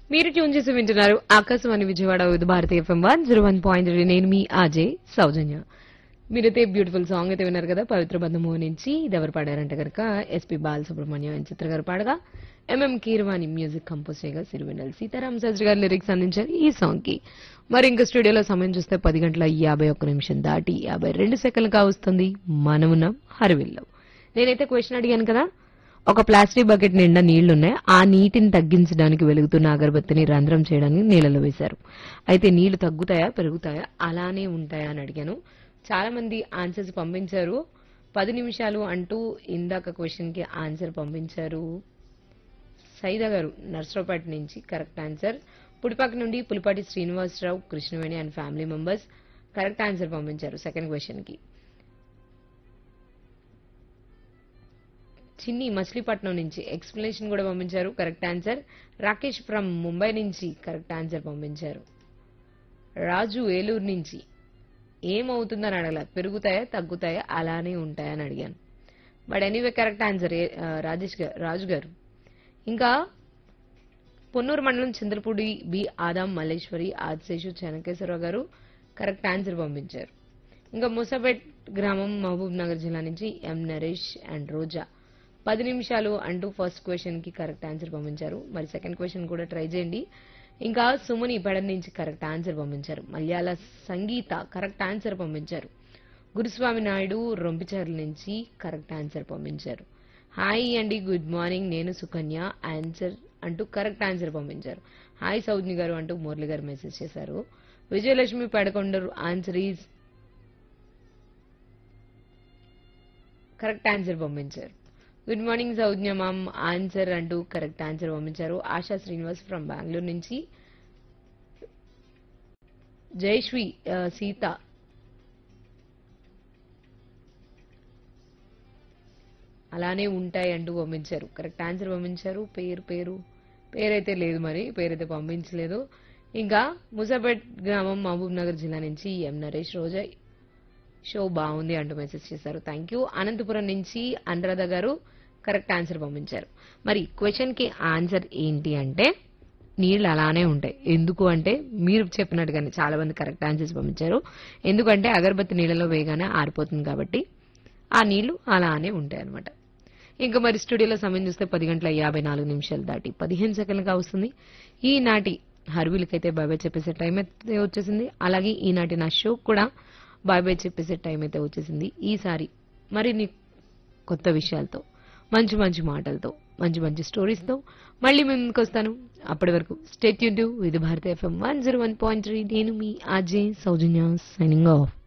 మీరు ట్యూన్ చేసి వింటున్నారు Akashvani Vijayawada Vividh Bharati FM one zero one point నేను మీ అజయ్ సౌజన్య మీరైతే బ్యూటిఫుల్ సాంగ్ అయితే విన్నారు కదా పవిత్ర బంధము నుంచి ఇది ఎవరు పాడారంటే కనుక ఎస్పి బాలసుబ్రహ్మణ్యం అని చిత్ర గారు పాడగా ఎంఎం కీరవాణి మ్యూజిక్ కంపోజ్ చేయగా సిరివెన్నెల సీతారాం శాస్త్రి గారు లిరిక్స్ అందించారు ఈ సాంగ్ కి మరి ఇంకా స్టూడియోలో సమయం చూస్తే పది గంటల యాభై ఒక్క నిమిషం దాటి యాభై రెండు సెకండ్లు కావస్తుంది మనమున్నాం హరివిల్లో నేనైతే క్వశ్చన్ అడిగాను కదా ఒక ప్లాస్టిక్ బకెట్ నిండా నీళ్లున్నాయి ఆ నీటిని తగ్గించడానికి వెలుగుతున్న అగరబత్తిని రంధ్రం చేయడానికి నీళ్ళలో వేశారు అయితే నీళ్లు తగ్గుతాయా పెరుగుతాయా అలానే ఉంటాయా అని అడిగాను చాలా మంది ఆన్సర్స్ పంపించారు పది నిమిషాలు అంటూ ఇందాక క్వశ్చన్ కి ఆన్సర్ పంపించారు సైదా గారు నర్సరావుపేట నుంచి కరెక్ట్ ఆన్సర్ పుడిపాక నుండి Pulipati Srinivasarao Krishnaveni and family members correct answer పంపించారు సెకండ్ క్వశ్చన్ కి చిన్ని మచిలీపట్నం నుంచి ఎక్స్ప్లెనేషన్ కూడా పంపించారు correct answer Rakesh from Mumbai నుంచి కరెక్ట్ ఆన్సర్ పంపించారు రాజు ఏలూరు నుంచి ఏమవుతుందని అడగల పెరుగుతాయా తగ్గుతాయా అలానే ఉంటాయా అని అడిగాను but anyway correct answer Rajesh గారు రాజు గారు ఇంకా పొన్నూరు మండలం చంద్రపూడి బి ఆదాం మల్లేశ్వరి ఆదిశేషు చెనకేశ్వరరావు గారు కరెక్ట్ ఆన్సర్ పంపించారు ఇంకా ముసాపేట్ గ్రామం మహబూబ్ నగర్ జిల్లా నుంచి ఎం నరేష్ అండ్ రోజా పది నిమిషాలు అంటూ ఫస్ట్ క్వశ్చన్ కి కరెక్ట్ ఆన్సర్ పంపించారు మరి సెకండ్ క్వశ్చన్ కూడా ట్రై చేయండి ఇంకా సుమని పడన్ నుంచి కరెక్ట్ ఆన్సర్ పంపించారు మలయాళ సంగీత కరెక్ట్ ఆన్సర్ పంపించారు గురుస్వామి నాయుడు రొంపిచర్ల నుంచి కరెక్ట్ ఆన్సర్ పంపించారు హాయ్ అండి గుడ్ మార్నింగ్ నేను సుకన్య ఆన్సర్ అంటూ కరెక్ట్ ఆన్సర్ పంపించారు హాయ్ సౌజ్ని గారు అంటూ మురళి గారు మెసేజ్ చేశారు విజయలక్ష్మి పడకొండరు ఆన్సర్ ఈజ్ కరెక్ట్ ఆన్సర్ పంపించారు good morning Soujanya ma'am answer అంటూ కరెక్ట్ ఆన్సర్ పంపించారు ఆశా శ్రీనివాస్ ఫ్రమ్ బెంగళూరు నుంచి జయశ్రీ ఆ, సీత అలానే ఉంటాయి అంటూ పంపించారు కరెక్ట్ ఆన్సర్ పంపించారు పేరు పేరు పేరైతే లేదు మరి పేరైతే పంపించలేదు ఇంకా ముసాపేట్ గ్రామం మహబూబ్ నగర్ జిల్లా నుంచి ఎం నరేష్ రోజా షో బాగుంది అంటూ మెసేజ్ చేశారు థ్యాంక్ యూ అనంతపురం నుంచి అనురాధ గారు కరెక్ట్ ఆన్సర్ పంపించారు మరి క్వశ్చన్ కి ఆన్సర్ ఏంటి అంటే నీళ్ళు అలానే ఉంటాయి ఎందుకు అంటే మీరు చెప్పినట్టుగానే చాలా మంది కరెక్ట్ ఆన్సర్స్ పంపించారు ఎందుకంటే అగరబత్తి నీళ్ళలో వేగానే ఆరిపోతుంది కాబట్టి ఆ నీళ్లు అలానే ఉంటాయి అనమాట ఇంకా మరి స్టూడియోలో సమయం చూస్తే పది గంటల యాభై నాలుగు నిమిషాలు దాటి పదిహేను సెకండ్లుగా వస్తుంది ఈనాటి హర్వీలకైతే బాయ్ బాయ్ చెప్పేసే టైం అయితే వచ్చేసింది అలాగే ఈనాటి నా షో కూడా బాయ్ బాయ్ చెప్పేసే టైం అయితే వచ్చేసింది ఈసారి మరిన్ని కొత్త విషయాలతో మంచి మంచి మాటలతో మంచి మంచి స్టోరీస్తో మళ్ళీ మేము ముందుకు వస్తాను అప్పటి వరకు స్టేట్ యూన్ టు ఇది Bharat FM one zero one point three నేను మీ అజయ్ సౌజన్య సైనింగ్ ఆఫ్